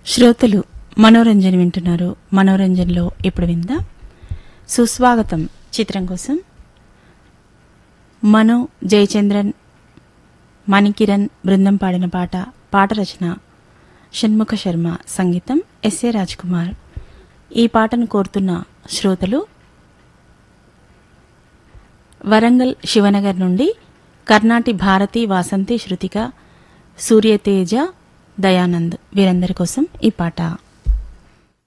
శ్రోతలు మనోరంజన్ వింటున్నారు మనోరంజన్లో ఇప్పుడు విందాం సుస్వాగతం చిత్రం కోసం మనో జయచంద్రన్ మణికిరణ్ బృందం పాడిన పాట పాట రచన షణ్ముఖ శర్మ సంగీతం ఎస్ఏ రాజ్ కుమార్ ఈ పాటను కోరుతున్న శ్రోతలు వరంగల్ శివనగర్ నుండి కర్ణాటి భారతి వాసంతి శృతిక సూర్యతేజ దయానంద్ వీరందరి కోసం ఈ పాట